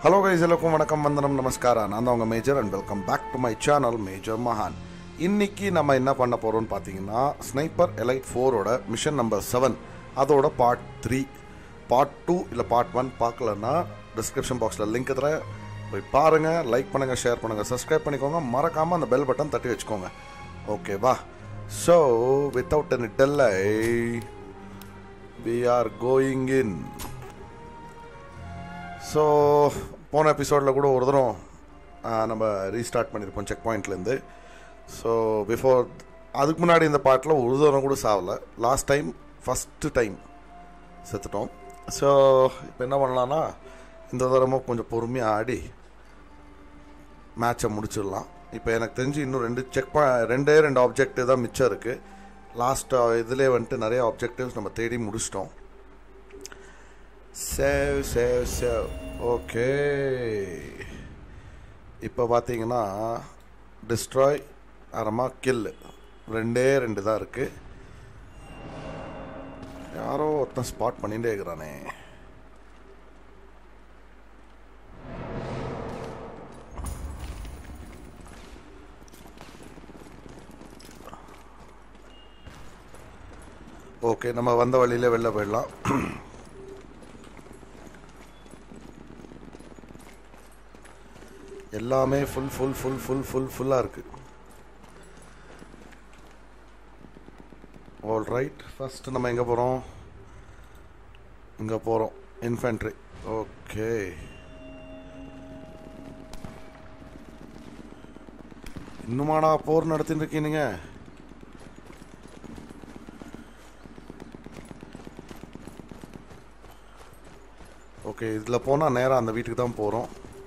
Hello guys எல்லாருக்கும் வணக்கம் வந்தனம் நமஸ்காரம் நான் தான் உங்கள் major and welcome back to my channel major மகான் இன்னைக்கு நம்ம என்ன பண்ண போகிறோம்னு பார்த்தீங்கன்னா ஸ்னைப்பர் எலைட் ஃபோரோட மிஷன் நம்பர் செவன் அதோட பார்ட் த்ரீ பார்ட் டூ இல்லை பார்ட் ஒன் பார்க்கலன்னா டிஸ்கிரிப்ஷன் பாக்ஸில் லிங்க் தரேன் போய் பாருங்கள் லைக் பண்ணுங்கள் ஷேர் பண்ணுங்கள் சப்ஸ்கிரைப் பண்ணிக்கோங்க மறக்காமல் அந்த பெல் பட்டன் தட்டி வச்சுக்கோங்க ஓகேவா so without any delay we are going in so போன எபிசோடில் கூட ஒரு தரம் ஆ, நம்ம ரீஸ்டார்ட் பண்ணியிருப்போம் செக் பாயிண்ட்லேருந்து ஸோ பிஃபோர் அதுக்கு முன்னாடி இந்த பாட்டில் ஒரு தரம் கூட சாவல லாஸ்ட் டைம் ஃபஸ்ட்டு டைம் செத்துட்டோம் ஸோ இப்போ என்ன பண்ணலான்னா இந்த தரமும் கொஞ்சம் பொறுமையாக ஆடி மேட்சை முடிச்சிடலாம் இப்போ எனக்கு தெரிஞ்சு இன்னும் ரெண்டு செக் பா ரெண்டே ரெண்டு ஆப்ஜெக்டிவ் தான் மிச்சம் இருக்குது லாஸ்ட் இதிலே வந்துட்டு நிறைய ஆப்ஜெக்டிவ்ஸ் நம்ம தேடி முடிச்சிட்டோம் சேவ் சேவ் சேவ் ஓகே இப்போ பார்த்தீங்கன்னா டிஸ்ட்ராய் அறமா கில் ரெண்டே ரெண்டு தான் இருக்கு யாரோ ஒருத்தன் ஸ்பாட் பண்ணிட்டே இருக்கிறானே ஓகே நம்ம வந்த வழியிலே வெளில போயிடலாம் எல்லாமே full full full full full ஃபுல்லாக இருக்கு ஆல் ரைட் ஃபர்ஸ்ட் நம்ம எங்கே போகிறோம் இங்கே போகிறோம் இன்ஃபென்ட்ரி ஓகே இன்னுமாடா போர் நடத்திட்டு இருக்கீங்க ஓகே இதில் போனால் நேராக அந்த வீட்டுக்கு தான் போகிறோம்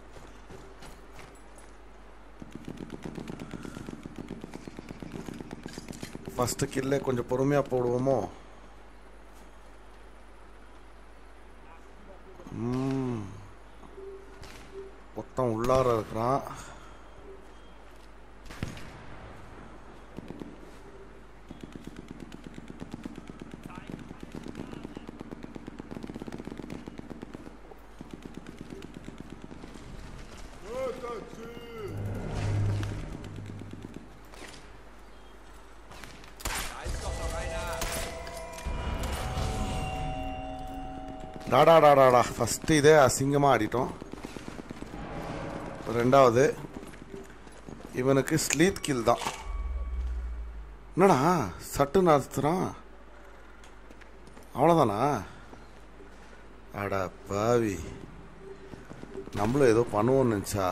ஃபஸ்ட்டு கில்லே கொஞ்சம் பொறுமையாக போடுவோமோ ம். மொத்தம் உள்ளார இருக்கிறான் டாடா டாடாடா ஃபஸ்ட்டு இதே அசிங்கமாக ஆடிட்டோம் ரெண்டாவது இவனுக்கு ஸ்லீத் கில் தான் என்னடா சட்டு நடத்துகிறான் அவ்வளோதானா அடா பாவி நம்மளும் ஏதோ பண்ணுவோம்னு நினச்சா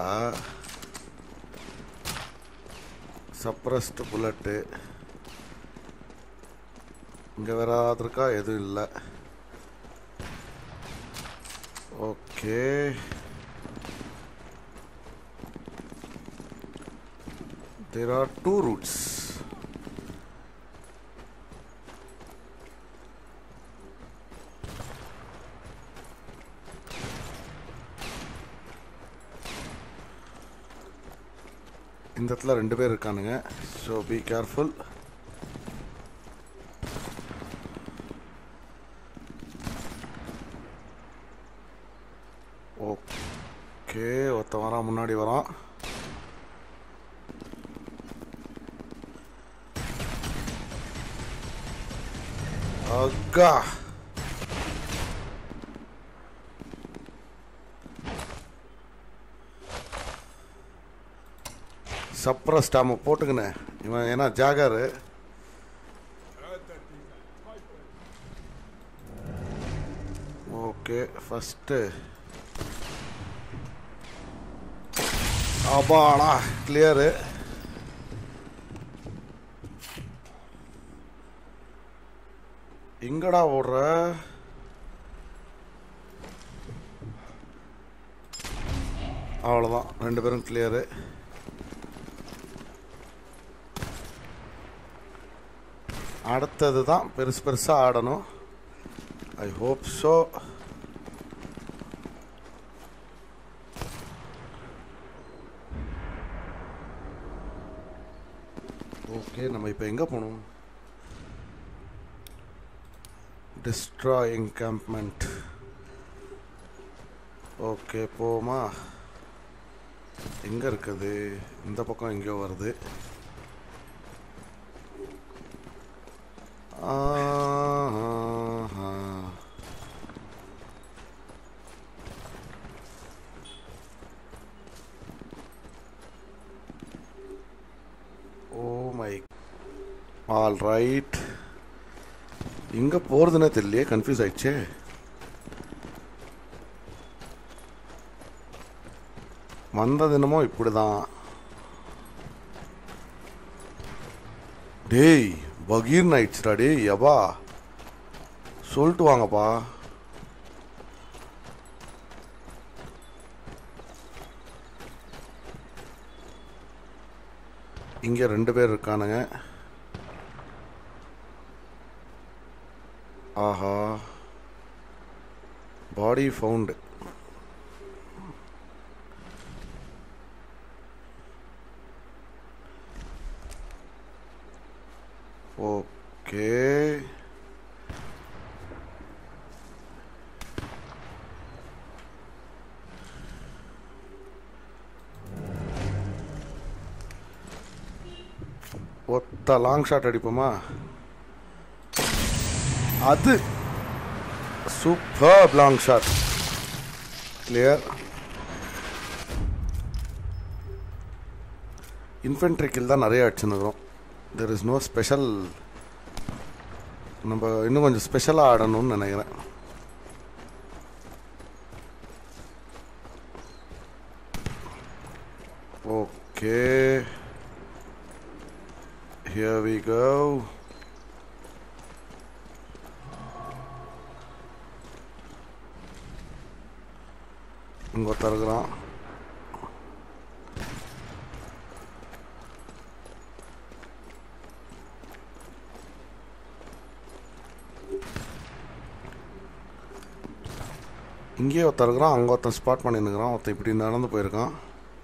சப்ரஸ்டு புல்லட்டு இங்கே வேற ஏதாவது இருக்கா எதுவும் இல்லை okay there are two routes இந்த இடத்துல ரெண்டு பேர் இருக்கானுங்க ஸோ பி கேர்ஃபுல் ஓகே ஒருத்தன் வரான் முன்னாடி வரான் அக்கா சப்ரஸ் ஸ்டாம போட்டுக்கினே இவன் ஏன்னா ஜாகரு ஓகே ஃபஸ்ட்டு அப்பாடா கிளியரு எங்கடா ஓடுற அவ்வளோதான் ரெண்டு பேரும் கிளியரு அடுத்தது தான் பெருசு பெருசாக ஆடணும் ஐ ஹோப் ஸோ ஓகே நம்ம இப்போ எங்கே போகணும் destroy encampment ஓகே போமா எங்கே இருக்குது இந்த பக்கம் எங்கேயோ வருது ஆஹா. ஓ மை ஆல் ரைட் எங்கே போகிறதுனே தெரியலையே கன்ஃபியூஸ் ஆயிடுச்சே வந்தது என்னமோ இப்படி தான் டேய் பகீர் ஆயிடுச்சுடா டேய் எபா சொல்லிட்டு வாங்கப்பா இங்கே ரெண்டு பேர் இருக்கானுங்க ஆஹா பாடி ஃபவுண்டு ஓகே ஒத்த லாங் ஷாட் அடிப்போமா அது super long shot clear infantry kill தான் நிறைய அடிச்சுன்னுக்குறோம் தெர் இஸ் நோ ஸ்பெஷல் நம்ம இன்னும் கொஞ்சம் ஸ்பெஷலாக ஆடணும்னு நினைக்கிறேன் ஓகே Here we go. இங்க ஒருத்தன் இருக்கிறான் இங்கேயே ஒருத்தன் இருக்கிறான் அங்கே ஒருத்தன் ஸ்பாட் பண்ணிருக்கிறான் ஒருத்தன் இப்படி நடந்து போயிருக்கான்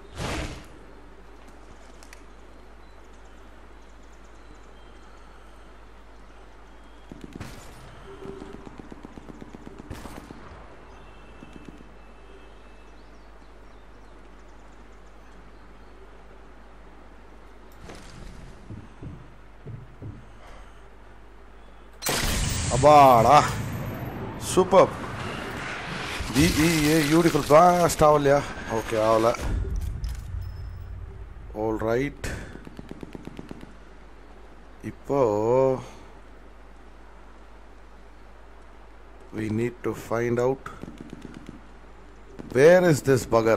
அப்பாடா சூப்பர் பிஇஏ யூனிஃபுல் பாஸ்ட் ஆகலையா ஓகே ஆகல ஆல் ரைட் இப்போ we need to find out where is this bugger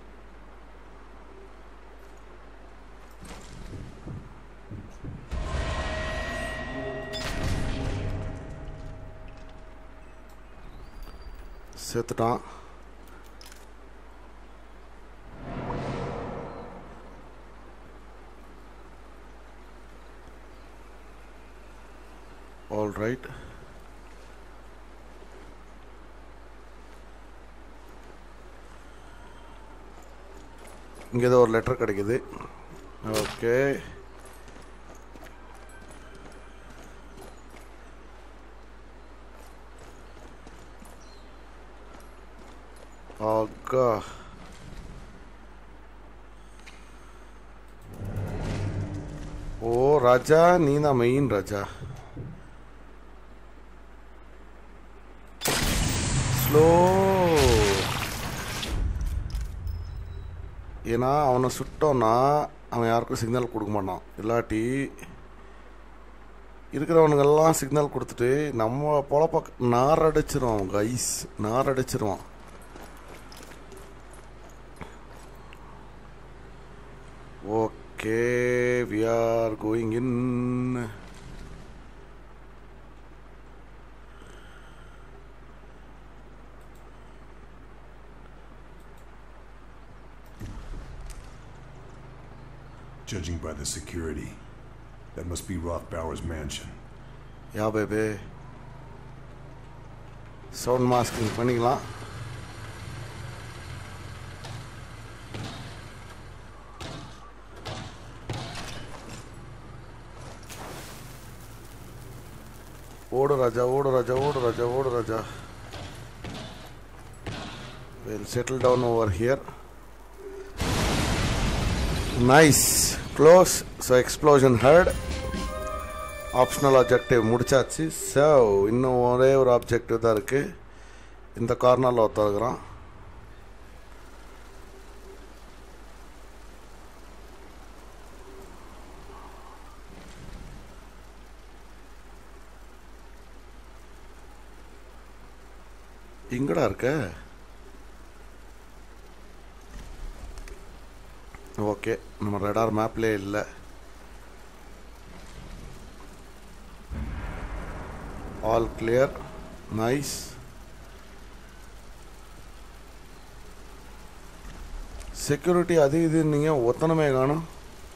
செத்துட்டான் ஆல் ரைட் இங்கே ஏதோ ஒரு லெட்டர் கிடைக்குது ஓகே ஆகா ஓ ராஜா நீ தான் மெயின் ராஜா ஸ்லோ ஏன்னா அவனை சுட்டோன்னா அவன் யாருக்கும் சிக்னல் கொடுக்க மாட்டான் இல்லாட்டி இருக்கிறவனுங்கெல்லாம் சிக்னல் கொடுத்துட்டு நம்ம பொழப்ப நார் அடிச்சிருவான் அவங்க ஐஸ் நார் அடிச்சிருவான் okay we are going in Judging by the security, that must be Rothbauer's mansion. யா பேபே சவுண்ட் மாஸ்கிங் பண்ணிக்கலாம் ஓடு ராஜா ஓடு ராஜா ஓடு ராஜா ஓடு ராஜா we'll settle down over here nice close so explosion heard optional objective முடிச்சாச்சு ஸோ இன்னும் ஒரே ஒரு ஆப்ஜெக்டிவ் தான் இருக்குது இந்த கார்னரில் ஒருத்தர் இருக்கிறான் எங்கடா இருக்க ஓகே நம்ம ரெடார் மேப்லேயே இல்லை ஆல் கிளியர் நைஸ் செக்யூரிட்டி அது இது நீங்கள் ஒத்தனமே காணும்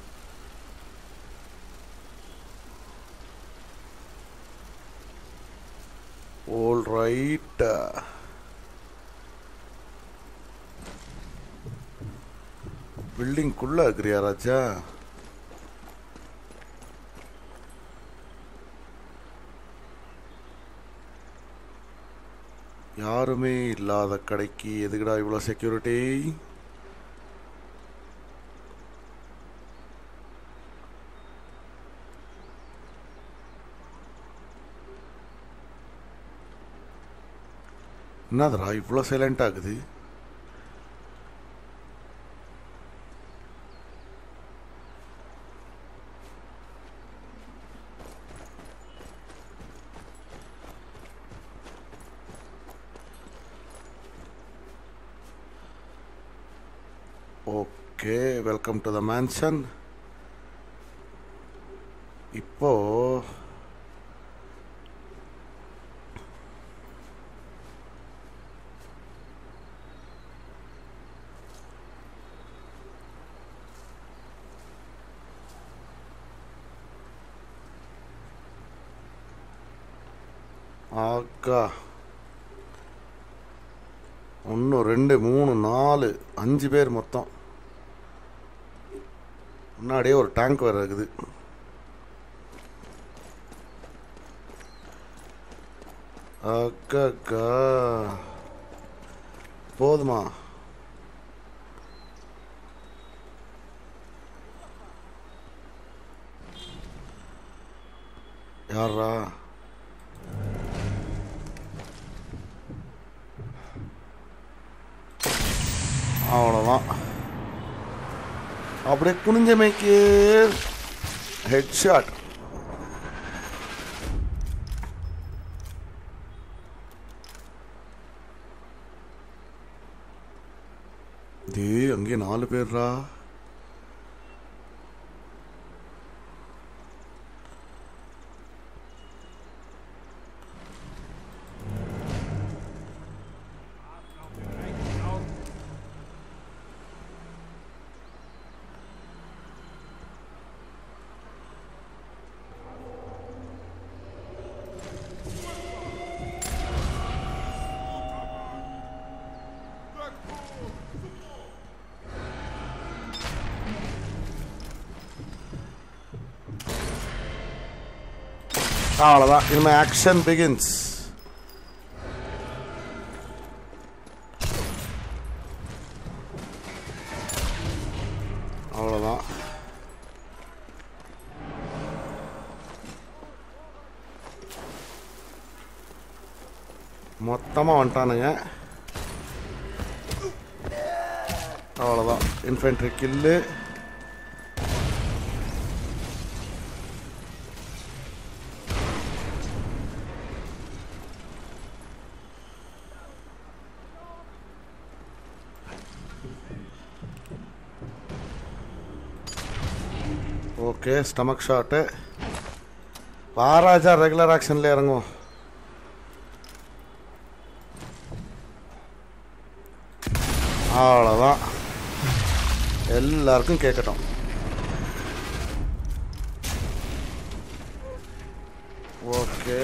all right பில்டிங்குள்ள இருக்கிறியா ராஜா யாருமே இல்லாத கடைக்கு எதுக்குடா இவ்வளோ செக்யூரிட்டி என்னதுடா இவ்வளோ சைலண்ட் ஆகுது okay welcome to the mansion இப்போ ஆக்கா ஒன்று ரெண்டு மூணு நாலு அஞ்சு பேர் மொத்தம் முன்னாடியே ஒரு டேங்க் வேறு இருக்குது அக்கா போதுமா யாரா அவ்வளோதான் அப்படியே குனிஞ்சமைக்கு ஹெட் ஷாட் டே அங்கே நாலு பேர்ரா அவ்வளோதான் இனிமே ஆக்ஷன் பிகின்ஸ் அவ்வளோதான் மொத்தமாக வந்துட்டானுங்க அவ்வளோதான் infantry kill okay stomach shot வாராஜா ரெகுலர் ஆக்ஷனில் இறங்கும் அவ்வளோதான் எல்லாருக்கும் கேட்கட்டும் ஓகே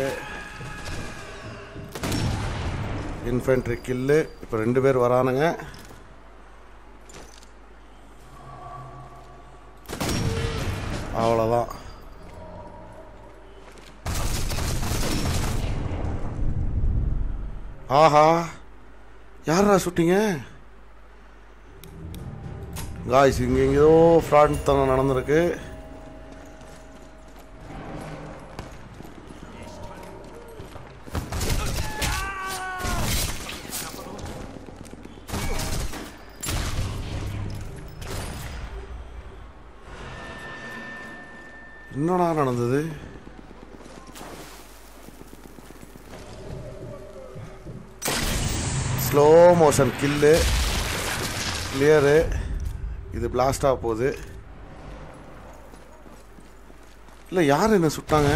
இன்ஃபென்ட்ரி கில்லு இப்போ ரெண்டு பேர் வரானுங்க அவ்வளோதான் ஆஹா யாரா சுட்டீங்க காய்ஸ் இங்கே எங்கேயோ ஃப்ராட் தனம் நடந்திருக்கு என்னடா நடந்தது ஸ்லோ மோஷன் கில்லு கிளியரு இது பிளாஸ்ட் ஆக போகுது இல்லை யார் என்ன சுட்டாங்க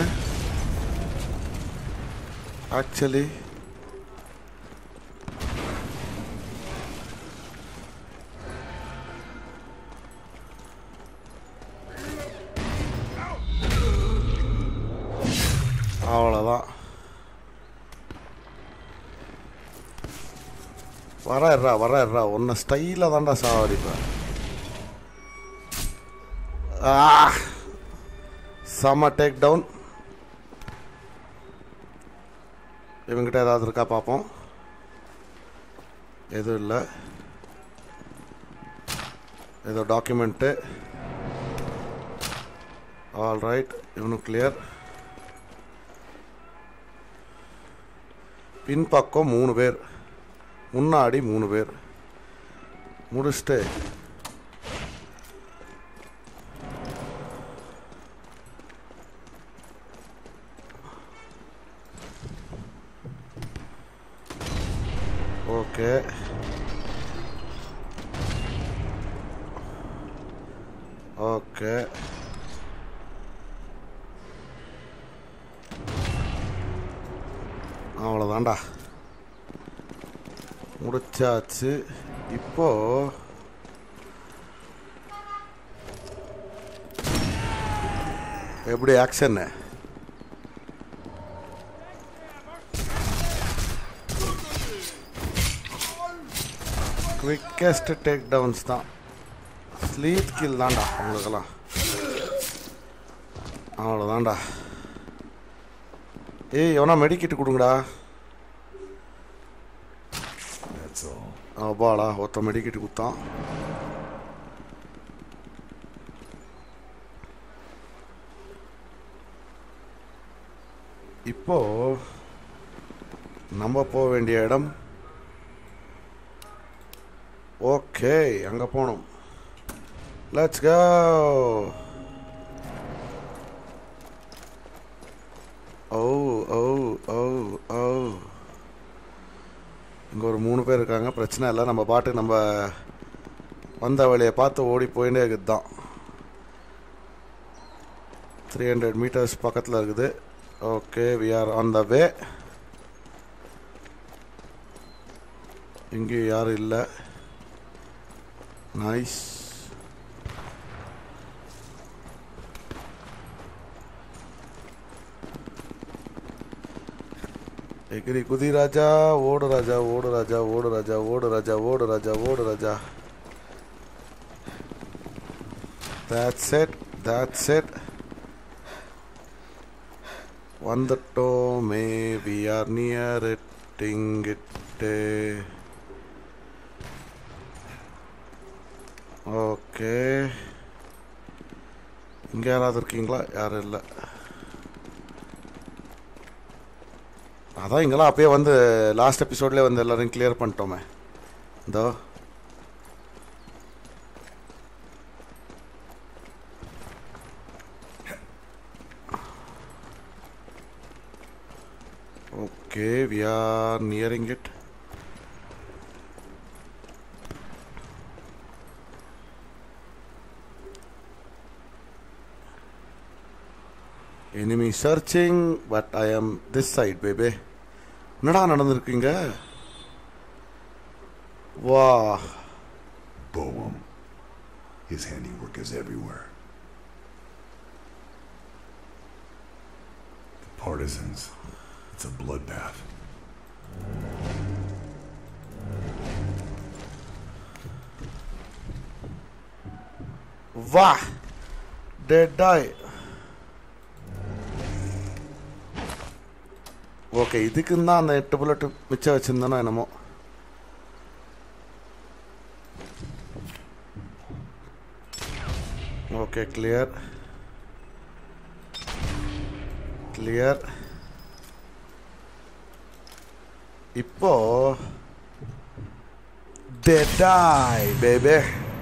ஆக்சுவலி அவ்வளோதான் வராடுறா வராடுறா உன்னை ஸ்டைலாக தான்டா சாவடிப்பேன் ஆ செம்ம டேக் டவுன் இவங்கிட்ட ஏதாவது இருக்கா பார்ப்போம் எதுவும் இல்லை ஏதோ டாக்குமெண்ட்டு ஆல் ரைட் இவனும் கிளியர் பின்பக்கம் மூணு பேர் முன்னாடி மூணு பேர் முடிச்சுட்டு ஓகே ஓகே அவ்வளோதான்டா முடிச்சாச்சு இப்போ எப்படி ஆக்ஷன் குவிக்கஸ்ட் டேக் டவுன்ஸ் தான் ஸ்லீப் கில் தான்டா உங்களுக்கெல்லாம் அவ்வளோதான்டா ஏய் எவனா மெடிக்கிட்டு கொடுங்கடா That's all. அப்பாடா ஒருத்த மெடிக்கிட்டு கொடுத்தான் இப்போ நம்ம போக வேண்டிய இடம் ஓகே அங்க போகணும் லெட்ஸ் கோ ஓ ஓ ஓ ஓ இங்கே ஒரு மூணு பேர் இருக்காங்க பிரச்சனை இல்லை நம்ம பாட்டு நம்ம வந்த வழியை பார்த்து ஓடி போயிட்டே இருக்குது தான் த்ரீ ஹண்ட்ரட் மீட்டர்ஸ் பக்கத்தில் இருக்குது okay we are on the way இங்கேயும் யாரும் இல்லை நைஸ் எகிரி குதி ராஜா ஓடு ராஜா ஓடு ராஜா ஓடு ராஜா ஓடு ராஜா ஓடு ராஜா ஓடு ராஜா that's it that's it வந்துட்டோமே வி ஆர் நியர் இட் இங்கிட்டு ஓகே இங்கே யாராவது இருக்கீங்களா யாரும் இல்லை அதான் இங்கெல்லாம் அப்பயே வந்து லாஸ்ட் எபிசோட்லேயே வந்து எல்லாரையும் கிளியர் பண்ணிட்டோமே இதோ okay we are nearing it enemy searching but i am this side baby என்னடா நடந்திருக்கீங்க வா Boehm. His handiwork is everywhere. The partisans. It's a bloodbath. வா டெட் ஆய் ஓகே இதுக்குன்னு தான் அந்த எட்டு புல்லட் மிச்சம் வச்சுருந்தானோ என்னமோ ஓகே கிளியர் கிளியர் இப்போ டெடாய் பேபே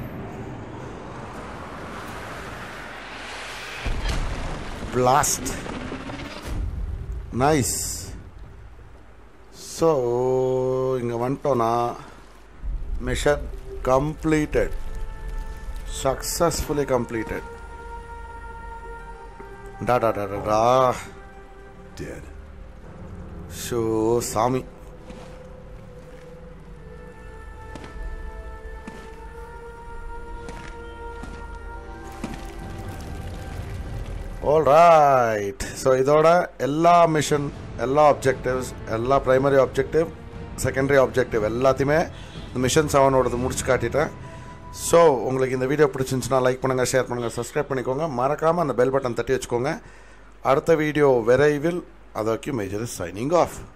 blast நைஸ் ஸோ இங்கே வந்துட்டோன்னா மிஷன் கம்ப்ளீட்டட் சக்ஸஸ்ஃபுல்லி கம்ப்ளீட்டட் டா டா டா டா டா Dead. ஷோ சாமி ஆல் ரைட் ஸோ இதோட எல்லா மிஷன் எல்லா ஆப்ஜெக்டிவ்ஸ் எல்லா ப்ரைமரி ஆப்ஜெக்டிவ் செகண்டரி ஆப்ஜெக்டிவ் எல்லாத்தையுமே இந்த மிஷன் செவனோடது முடிச்சு காட்டிட்டேன் ஸோ உங்களுக்கு இந்த வீடியோ பிடிச்சிருந்துச்சுன்னா லைக் பண்ணுங்கள் ஷேர் பண்ணுங்கள் சப்ஸ்கிரைப் பண்ணிக்கோங்க மறக்காமல் அந்த பெல் பட்டன் தட்டி வச்சுக்கோங்க அடுத்த வீடியோ விரைவில் அதற்கு மேஜர் இஸ் சைனிங் ஆஃப்